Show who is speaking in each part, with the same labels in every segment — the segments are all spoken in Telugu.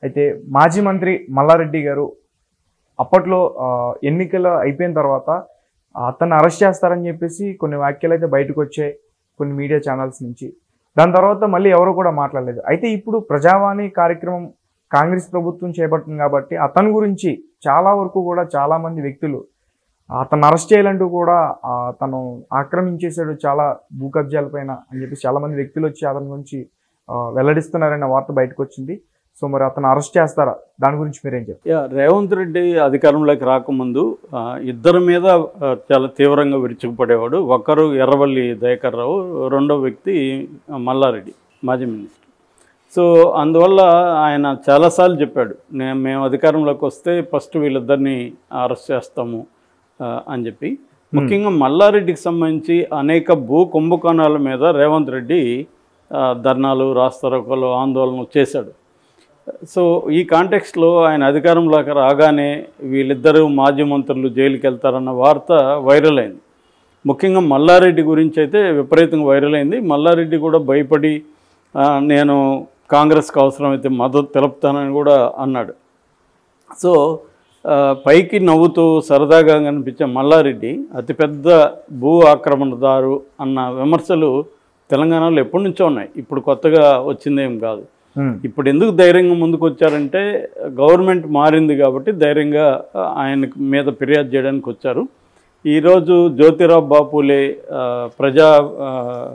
Speaker 1: అయితే మాజీ మంత్రి మల్లారెడ్డి గారు అప్పట్లో ఆ, ఎన్నికలు అయిపోయిన తర్వాత అతన్ని అరెస్ట్ చేస్తారని చెప్పేసి కొన్ని వ్యాఖ్యలు అయితే బయటకు వచ్చాయి కొన్ని మీడియా ఛానల్స్ నుంచి దాని తర్వాత మళ్ళీ ఎవరు కూడా మాట్లాడలేదు అయితే ఇప్పుడు ప్రజావాణి కార్యక్రమం కాంగ్రెస్ ప్రభుత్వం చేపట్టింది కాబట్టి అతని గురించి చాలా వరకు కూడా చాలా మంది వ్యక్తులు అతను అరెస్ట్ చేయాలంటూ కూడా ఆ, తను ఆక్రమించేశాడు చాలా భూ కబ్జాల పైన అని చెప్పి చాలా మంది వ్యక్తులు వచ్చి అతని గురించి ఆ, వెల్లడిస్తున్నారనే వార్త బయటకు వచ్చింది సో మరి అతను అరెస్ట్ చేస్తారా దాని గురించి మీరేం చెప్తారు
Speaker 2: యా రేవంత్ రెడ్డి అధికారంలోకి రాకముందు ఆ, ఇద్దరి మీద ఆ, చాలా తీవ్రంగా విరుచుకుపడేవాడు ఒకరు ఎర్రవల్లి దయాకర్ రావు రెండో వ్యక్తి ఆ, మల్లారెడ్డి మాజీ మినిస్టర్ సో అందువల్ల ఆయన చాలాసార్లు చెప్పాడు నేను మేము అధికారంలోకి వస్తే ఫస్ట్ వీళ్ళిద్దరిని అరెస్ట్ చేస్తాము ఆ, అని చెప్పి ముఖ్యంగా మల్లారెడ్డికి సంబంధించి అనేక భూ కుంభకోణాల మీద రేవంత్ రెడ్డి ఆ, ధర్నాలు రాస్తారోకలు ఆందోళనలు చేశాడు సో ఈ కాంటెక్స్ట్లో ఆయన అధికారంలోకి రాగానే వీళ్ళిద్దరూ మాజీ మంత్రులు జైలుకి వెళ్తారన్న వార్త వైరల్ అయింది ముఖ్యంగా మల్లారెడ్డి గురించి అయితే విపరీతంగా వైరల్ అయింది మల్లారెడ్డి కూడా భయపడి ఆ, నేను కాంగ్రెస్కి అవసరమైతే మద్దతు తెలుపుతానని కూడా అన్నాడు సో ఆ, పైకి నవ్వుతూ సరదాగా కనిపించే మల్లారెడ్డి అతిపెద్ద భూ ఆక్రమణదారు అన్న విమర్శలు తెలంగాణలో ఎప్పటి నుంచో ఉన్నాయి ఇప్పుడు కొత్తగా వచ్చిందేం కాదు ఇప్పుడు ఎందుకు ధైర్యంగా ముందుకు వచ్చారంటే గవర్నమెంట్ మారింది కాబట్టి ధైర్యంగా ఆయన మీద ఫిర్యాదు చేయడానికి వచ్చారు ఈరోజు జ్యోతిరావు బాపులే ఆ, ప్రజా ఆ,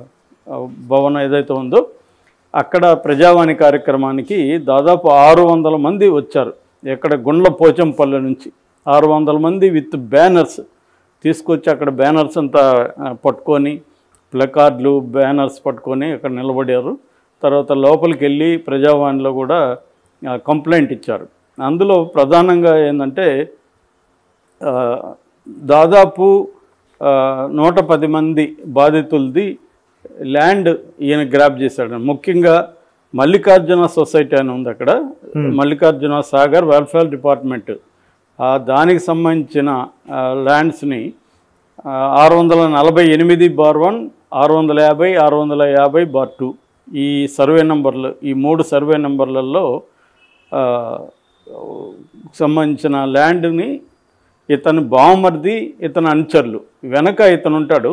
Speaker 2: భవనం ఏదైతే ఉందో అక్కడ ప్రజావాణి కార్యక్రమానికి దాదాపు ఆరు వందల మంది వచ్చారు ఎక్కడ గుండ్ల పోచంపల్లి నుంచి ఆరు వందల మంది విత్ బ్యానర్స్ తీసుకొచ్చి అక్కడ బ్యానర్స్ అంతా ఆ, పట్టుకొని ప్లకార్డులు బ్యానర్స్ పట్టుకొని అక్కడ నిలబడారు తర్వాత లోపలికి వెళ్ళి ప్రజావాణిలో కూడా ఆ, కంప్లైంట్ ఇచ్చారు అందులో ప్రధానంగా ఏంటంటే ఆ, దాదాపు ఆ, నూట పది మంది బాధితులది ల్యాండ్ ఈయన గ్రాప్ చేశాడు ముఖ్యంగా మల్లికార్జున సొసైటీ అని ఉంది అక్కడ మల్లికార్జున సాగర్ వెల్ఫేర్ డిపార్ట్మెంట్ ఆ దానికి సంబంధించిన ఆ, ల్యాండ్స్ని ఆ, ఆరు వందల నలభై ఎనిమిది బార్ వన్ ఆరు వందల యాభై ఆరు వందల యాభై బార్ టూ ఈ సర్వే నంబర్లు ఈ మూడు సర్వే నంబర్లలో ఆ, సంబంధించిన ల్యాండ్ని ఇతను బావమర్ది ఇతను అనుచరులు వెనక ఇతను ఉంటాడు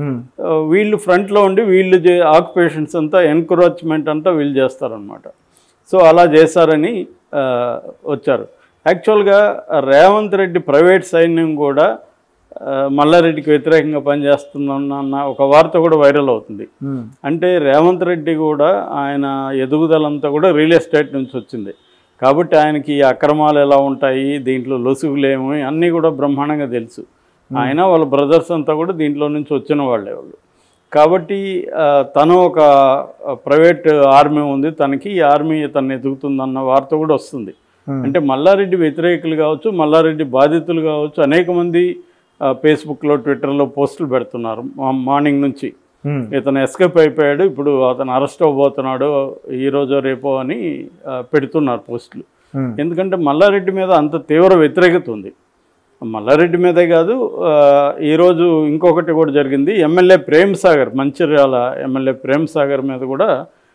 Speaker 2: ఆ, వీళ్ళు ఫ్రంట్లో ఉండి వీళ్ళు చే ఆక్యుపేషన్స్ అంతా ఎన్క్రోచ్మెంట్ అంతా వీళ్ళు చేస్తారనమాట సో అలా చేశారని ఆ, వచ్చారు యాక్చువల్గా రేవంత్ రెడ్డి ప్రైవేట్ సైన్యం కూడా ఆ, మల్లారెడ్డికి వ్యతిరేకంగా పనిచేస్తుందన్న ఒక వార్త కూడా వైరల్ అవుతుంది అంటే రేవంత్ రెడ్డి కూడా ఆయన ఎదుగుదలంతా కూడా రియల్ ఎస్టేట్ నుంచి వచ్చింది కాబట్టి ఆయనకి ఈ అక్రమాలు ఎలా ఉంటాయి దీంట్లో లొసుగులేమి అన్నీ కూడా బ్రహ్మాండంగా తెలుసు ఆయన వాళ్ళ బ్రదర్స్ అంతా కూడా దీంట్లో నుంచి వచ్చిన వాళ్ళే వాళ్ళు కాబట్టి ఆ, తను ఒక ప్రైవేట్ ఆర్మీ ఉంది తనకి ఈ ఆర్మీ తను ఎదుగుతుందన్న వార్త కూడా వస్తుంది అంటే మల్లారెడ్డి వ్యతిరేకులు కావచ్చు మల్లారెడ్డి బాధితులు కావచ్చు అనేక మంది ఆ, ఫేస్బుక్లో ట్విట్టర్లో పోస్టులు పెడుతున్నారు మా- మార్నింగ్ నుంచి ఇతను ఎస్కేప్ అయిపోయాడు ఇప్పుడు అతను అరెస్ట్ అవ్వబోతున్నాడు ఈ రోజు రేపో అని ఆ, పెడుతున్నారు పోస్టులు ఎందుకంటే మల్లారెడ్డి మీద అంత తీవ్ర వ్యతిరేకత ఉంది మల్లారెడ్డి మీదే కాదు ఆ, ఈరోజు ఇంకొకటి కూడా జరిగింది ఎమ్మెల్యే ప్రేమ్ సాగర్ మంచిర్యాల ఎమ్మెల్యే ప్రేమ్ సాగర్ మీద కూడా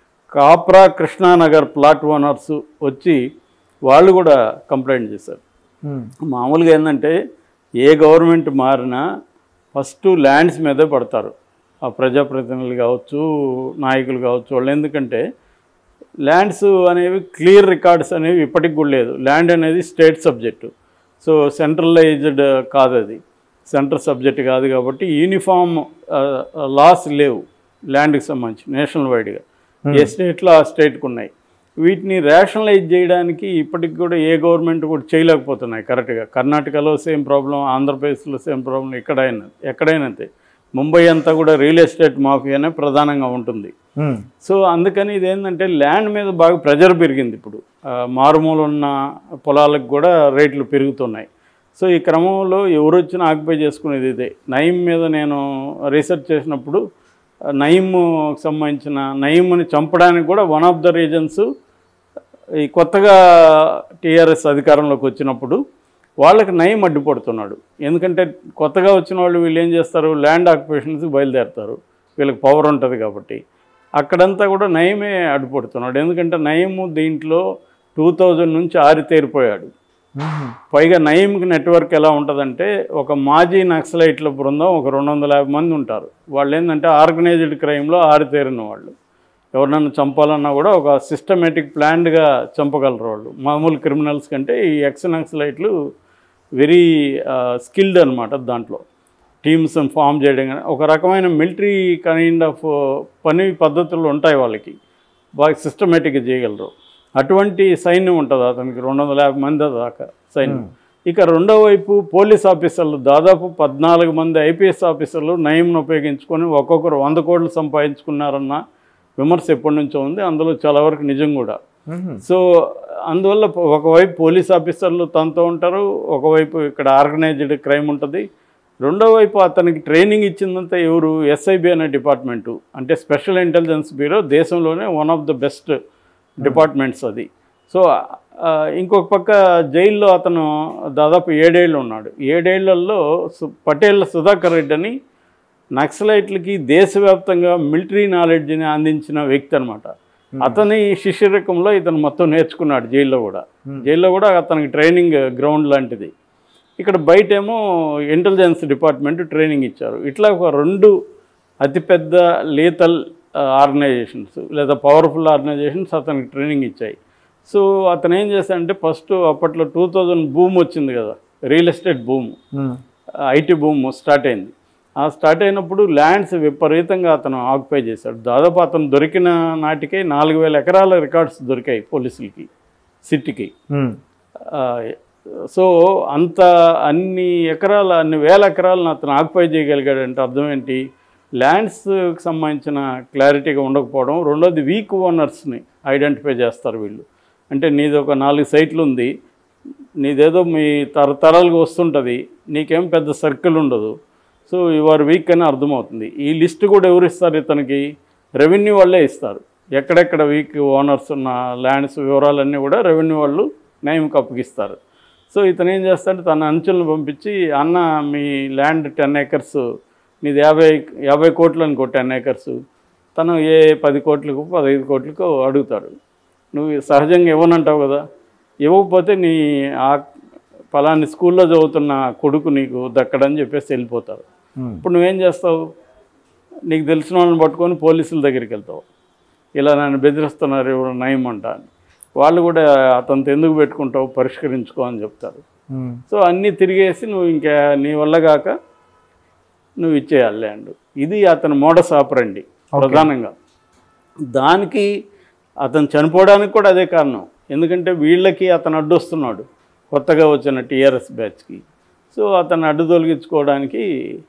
Speaker 2: కాప్రా కృష్ణానగర్ ప్లాట్ ఓనర్స్ వచ్చి వాళ్ళు కూడా కంప్లైంట్ చేశారు మామూలుగా ఏంటంటే ఏ గవర్నమెంట్ మారినా ఫస్ట్ ల్యాండ్స్ మీదే పడతారు ఆ ప్రజాప్రతినిధులు కావచ్చు నాయకులు కావచ్చు వాళ్ళు ఎందుకంటే ల్యాండ్స్ అనేవి క్లియర్ రికార్డ్స్ అనేవి ఇప్పటికి కూడా లేదు ల్యాండ్ అనేది స్టేట్ సబ్జెక్టు సో సెంట్రలైజ్డ్ కాదు అది సెంట్రల్ సబ్జెక్ట్ కాదు కాబట్టి యూనిఫామ్ లాస్ లేవు ల్యాండ్కి సంబంధించి నేషనల్ వైడ్గా ఏ స్టేట్లో ఆ స్టేట్కి ఉన్నాయి వీటిని రేషనలైజ్ చేయడానికి ఇప్పటికి కూడా ఏ గవర్నమెంట్ కూడా చేయలేకపోతున్నాయి కరెక్ట్గా కర్ణాటకలో సేమ్ ప్రాబ్లం ఆంధ్రప్రదేశ్లో సేమ్ ప్రాబ్లం ఎక్కడైనా ఎక్కడైనా అంతే ముంబై అంతా కూడా రియల్ ఎస్టేట్ మాఫియానే ప్రధానంగా ఉంటుంది సో అందుకని ఇదేంటంటే ల్యాండ్ మీద బాగా ప్రెజర్ పెరిగింది ఇప్పుడు ఆ, మారుమూల ఉన్న పొలాలకు కూడా రేట్లు పెరుగుతున్నాయి సో ఈ క్రమంలో ఎవరు వచ్చినా ఆక్యుపై చేసుకునేది ఇదే నయం మీద నేను రీసెర్చ్ చేసినప్పుడు ఆ, నయీంకు సంబంధించిన నయీంని చంపడానికి కూడా వన్ ఆఫ్ ద రీజన్స్ ఈ కొత్తగా టీఆర్ఎస్ అధికారంలోకి వచ్చినప్పుడు వాళ్ళకి నయం అడ్డుపడుతున్నాడు ఎందుకంటే కొత్తగా వచ్చిన వాళ్ళు వీళ్ళు ఏం చేస్తారు ల్యాండ్ ఆక్యుపేషన్స్ బయలుదేరుతారు వీళ్ళకి పవర్ ఉంటుంది కాబట్టి అక్కడంతా కూడా నయమే అడ్డుపడుతున్నాడు ఎందుకంటే నయము దీంట్లో టూ థౌజండ్ నుంచి ఆరితేరిపోయాడు
Speaker 1: మ్మ్.
Speaker 2: పైగా నయీంకి నెట్వర్క్ ఎలా ఉంటుందంటే ఒక మాజీ నక్సలైట్ల బృందం ఒక రెండు వందల యాభై మంది ఉంటారు వాళ్ళు ఏంటంటే ఆర్గనైజ్డ్ క్రైమ్లో ఆరితేరిన వాళ్ళు ఎవరినైనా చంపాలన్నా కూడా ఒక సిస్టమేటిక్ ప్లాన్డ్గా చంపగలరు వాళ్ళు మామూలు క్రిమినల్స్ కంటే ఈ ఎక్స్ నక్సలైట్లు వెరీ స్కిల్డ్ అనమాట దాంట్లో టీమ్స్ ఫామ్ చేయడం కానీ ఒక రకమైన మిలిటరీ కైండ్ ఆఫ్ పని పద్ధతులు ఉంటాయి వాళ్ళకి బాగా సిస్టమేటిక్గా చేయగలరు అటువంటి సైన్యం ఉంటుంది అతనికి రెండు వందల యాభై మంది దాకా సైన్యం ఇక రెండో వైపు పోలీస్ ఆఫీసర్లు దాదాపు పద్నాలుగు మంది ఐపీఎస్ ఆఫీసర్లు నయంను ఉపయోగించుకొని ఒక్కొక్కరు వంద కోట్లు సంపాదించుకున్నారన్న విమర్శ ఎప్పటి నుంచో ఉంది అందులో చాలా వరకు నిజం కూడా
Speaker 1: మ్మ్.
Speaker 2: సో అందువల్ల పో- ఒకవైపు పోలీస్ ఆఫీసర్లు తనతో ఉంటారు ఒకవైపు ఇక్కడ ఆర్గనైజ్డ్ క్రైమ్ ఉంటుంది రెండో వైపు అతనికి ట్రైనింగ్ ఇచ్చిందంతా ఎవరు ఎస్ఐబి అనే డిపార్ట్మెంటు అంటే స్పెషల్ ఇంటెలిజెన్స్ బ్యూరో దేశంలోనే one of the best departments అది సో ఆ, ఇంకొక పక్క జైల్లో అతను దాదాపు ఏడేళ్ళు ఉన్నాడు ఏడేళ్లలో సు పటేళ్ల సుధాకర్ రెడ్డి అని నక్సలైట్లకి దేశవ్యాప్తంగా మిలిటరీ నాలెడ్జ్ని అందించిన వ్యక్తి అనమాట అతని శిష్యరకంలో ఇతను మొత్తం నేర్చుకున్నాడు జైల్లో కూడా జైల్లో కూడా అతనికి ట్రైనింగ్ గ్రౌండ్ లాంటిది ఇక్కడ బయటేమో ఇంటెలిజెన్స్ డిపార్ట్మెంట్ ట్రైనింగ్ ఇచ్చారు ఇట్లా ఒక రెండు అతిపెద్ద లీతల్ ఆర్గనైజేషన్స్ లేదా పవర్ఫుల్ ఆర్గనైజేషన్స్ అతనికి ట్రైనింగ్ ఇచ్చాయి సో అతను ఏం చేశాడంటే ఫస్ట్ అప్పట్లో టూ థౌజండ్ భూమ్ వచ్చింది కదా real estate boom
Speaker 1: hmm.
Speaker 2: IT boom start అయింది ఆ స్టార్ట్ అయినప్పుడు ల్యాండ్స్ విపరీతంగా అతను ఆక్యుపై చేశాడు దాదాపు అతను దొరికిన నాటికే నాలుగు వేల ఎకరాల రికార్డ్స్ దొరికాయి పోలీసులకి సిటీకి
Speaker 1: మ్మ్.
Speaker 2: ఆ, సో అంత అన్ని ఎకరాల అన్ని వేల ఎకరాలను అతను ఆక్యుపై చేయగలిగాడంటే అర్థం ఏంటి ల్యాండ్స్కి సంబంధించిన క్లారిటీగా ఉండకపోవడం రెండోది వీక్ ఓనర్స్ని ఐడెంటిఫై చేస్తారు వీళ్ళు అంటే నీది ఒక నాలుగు సైట్లు ఉంది నీదేదో మీ తరతరాలుగా వస్తుంటుంది నీకేం పెద్ద సర్కిల్ ఉండదు సో యువర్ వీక్ అని అర్థమవుతుంది ఈ లిస్ట్ కూడా ఎవరు ఇస్తారు ఇతనికి రెవెన్యూ వాళ్ళే ఇస్తారు ఎక్కడెక్కడ వీక్ ఓనర్స్ ఉన్న ల్యాండ్స్ వివరాలన్నీ కూడా రెవెన్యూ వాళ్ళు నయంకి అప్పగిస్తారు సో ఇతను ఏం చేస్తాడంటే తన అంచులను పంపించి అన్న మీ ల్యాండ్ టెన్ ఏకర్స్ నీది యాభై యాభై కోట్లు అనుకో టెన్ ఏకర్స్ తను ఏ పది కోట్లకు పదహైదు కోట్లకు అడుగుతాడు నువ్వు సహజంగా ఇవ్వనంటావు కదా ఇవ్వకపోతే నీ ఆ ఫలాని స్కూల్లో చదువుతున్న కొడుకు నీకు దక్కడని చెప్పేసి వెళ్ళిపోతారు
Speaker 1: మ్మ్.
Speaker 2: ఇప్పుడు నువ్వేం చేస్తావు నీకు తెలిసిన వాళ్ళని పట్టుకొని పోలీసుల దగ్గరికి వెళ్తావు ఇలా నన్ను బెదిరిస్తున్నారు ఎవరు నయం అంట అని వాళ్ళు కూడా అతనితో ఎందుకు పెట్టుకుంటావు పరిష్కరించుకో అని చెప్తారు
Speaker 1: మ్మ్.
Speaker 2: సో అన్నీ తిరిగేసి నువ్వు ఇంకా నీ వల్ల కాక నువ్వు ఇచ్చేయాలి ల్యాండ్ ఇది అతని మోడస్ ఆపరండి ప్రధానంగా దానికి అతను చనిపోవడానికి కూడా అదే కారణం ఎందుకంటే వీళ్ళకి అతను అడ్డొస్తున్నాడు కొత్తగా వచ్చిన టీఆర్ఎస్ బ్యాచ్కి సో అతను అడ్డు తొలగించుకోవడానికి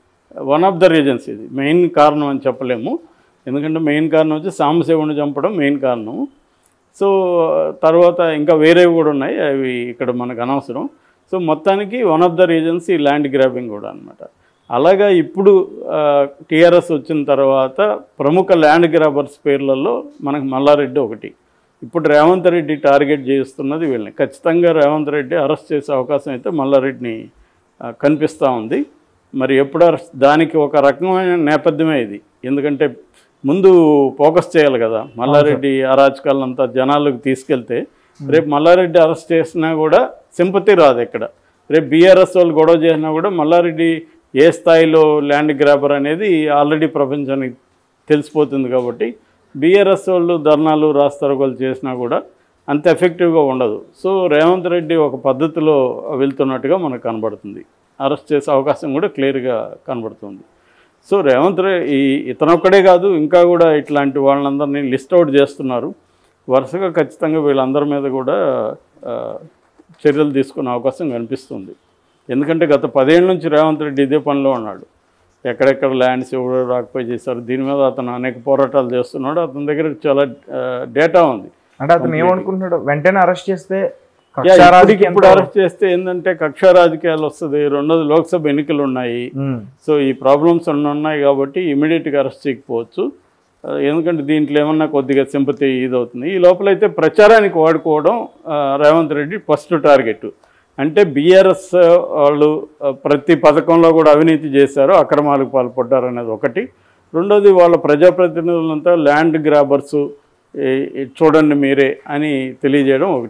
Speaker 2: వన్ ఆఫ్ ద రీజన్స్ ఇది మెయిన్ కారణం అని చెప్పలేము ఎందుకంటే మెయిన్ కారణం వచ్చి సాంబశివుని చంపడం మెయిన్ కారణం సో తర్వాత ఇంకా వేరేవి కూడా ఉన్నాయి అవి ఇక్కడ మనకు అనవసరం సో మొత్తానికి వన్ ఆఫ్ ద రీజన్స్ ఈ ల్యాండ్ గ్రాబింగ్ కూడా అనమాట అలాగా ఇప్పుడు టీఆర్ఎస్ వచ్చిన తర్వాత ప్రముఖ ల్యాండ్ గ్రాబర్స్ పేర్లలో మనకు మల్లారెడ్డి ఒకటి ఇప్పుడు రేవంత్ రెడ్డి టార్గెట్ చేస్తున్నది వీళ్ళని ఖచ్చితంగా రేవంత్ రెడ్డి అరెస్ట్ చేసే అవకాశం అయితే మల్లారెడ్డిని ఆ, కనిపిస్తూ ఉంది మరి ఎప్పుడు అరెస్ట్ దానికి ఒక రకమైన నేపథ్యమే ఇది ఎందుకంటే ముందు ఫోకస్ చేయాలి కదా మల్లారెడ్డి అరాచకాలంతా జనాలకు తీసుకెళ్తే రేపు మల్లారెడ్డి అరెస్ట్ చేసినా కూడా సింపతి రాదు ఇక్కడ రేపు బీఆర్ఎస్ వాళ్ళు గొడవ చేసినా కూడా మల్లారెడ్డి ఏ స్థాయిలో ల్యాండ్ గ్రాబర్ అనేది ఆల్రెడీ ప్రపంచానికి తెలిసిపోతుంది కాబట్టి బీఆర్ఎస్ వాళ్ళు ధర్నాలు రాస్తారోకలు చేసినా కూడా అంత ఎఫెక్టివ్గా ఉండదు సో రేవంత్ రెడ్డి ఒక పద్ధతిలో వెళ్తున్నట్టుగా మనకు కనబడుతుంది అరెస్ట్ చేసే అవకాశం కూడా క్లియర్గా కనబడుతుంది సో రేవంత్ రెడ్డి ఈ ఇతనొక్కడే కాదు ఇంకా కూడా ఇట్లాంటి వాళ్ళందరినీ లిస్ట్ అవుట్ చేస్తున్నారు వరుసగా ఖచ్చితంగా వీళ్ళందరి మీద కూడా ఆ, చర్యలు తీసుకునే అవకాశం కనిపిస్తుంది ఎందుకంటే గత పదేళ్ళ నుంచి రేవంత్ రెడ్డి ఇదే పనిలో ఉన్నాడు ఎక్కడెక్కడ ల్యాండ్స్ ఎవరు రాకపోయి చేశారు దీని మీద అతను అనేక పోరాటాలు చేస్తున్నాడు అతని దగ్గర చాలా డేటా ఉంది
Speaker 1: అంటే అతను ఏమనుకుంటున్నాడు వెంటనే అరెస్ట్ చేస్తే
Speaker 2: యా,
Speaker 1: కక్షా
Speaker 2: ఇప్పటికి
Speaker 1: రాజకీయంతో-
Speaker 2: ఇప్పుడు అరెస్ట్ చేస్తే ఏంటంటే కక్ష రాజకీయాలు వస్తుంది రెండోది లోక్సభ ఎన్నికలు ఉన్నాయి
Speaker 1: మ్మ్.
Speaker 2: సో ఈ ప్రాబ్లమ్స్ అన్నీ ఉన్నాయి కాబట్టి ఇమీడియట్గా అరెస్ట్ చేయకపోవచ్చు ఆ, ఎందుకంటే దీంట్లో ఏమన్నా కొద్దిగా సింపతి ఇది అవుతుంది ఈ లోపలైతే ప్రచారానికి వాడుకోవడం ఆ, రేవంత్ రెడ్డి ఫస్ట్ టార్గెట్ అంటే బీఆర్ఎస్ వాళ్ళు ఆ, ప్రతి పథకంలో కూడా అవినీతి చేశారు అక్రమాలకు పాల్పడ్డారు అనేది ఒకటి రెండోది వాళ్ళ ప్రజాప్రతినిధులంతా ల్యాండ్ గ్రాబర్సు చూడండి మీరే అని తెలియజేయడం ఒకటి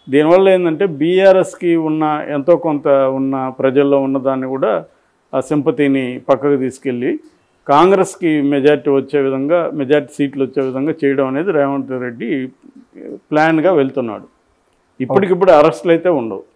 Speaker 2: దీనివల్ల ఏంటంటే బీఆర్ఎస్కి ఉన్న ఎంతో కొంత ఉన్న ప్రజల్లో ఉన్న దాన్ని కూడా ఆ సింపతిని పక్కకు తీసుకెళ్ళి కాంగ్రెస్కి మెజార్టీ వచ్చే విధంగా మెజార్టీ సీట్లు వచ్చే విధంగా చేయడం అనేది రేవంత్ రెడ్డి ప్లాన్గా వెళ్తున్నాడు ఇప్పటికిప్పుడు అరెస్టులు అయితే ఉండవు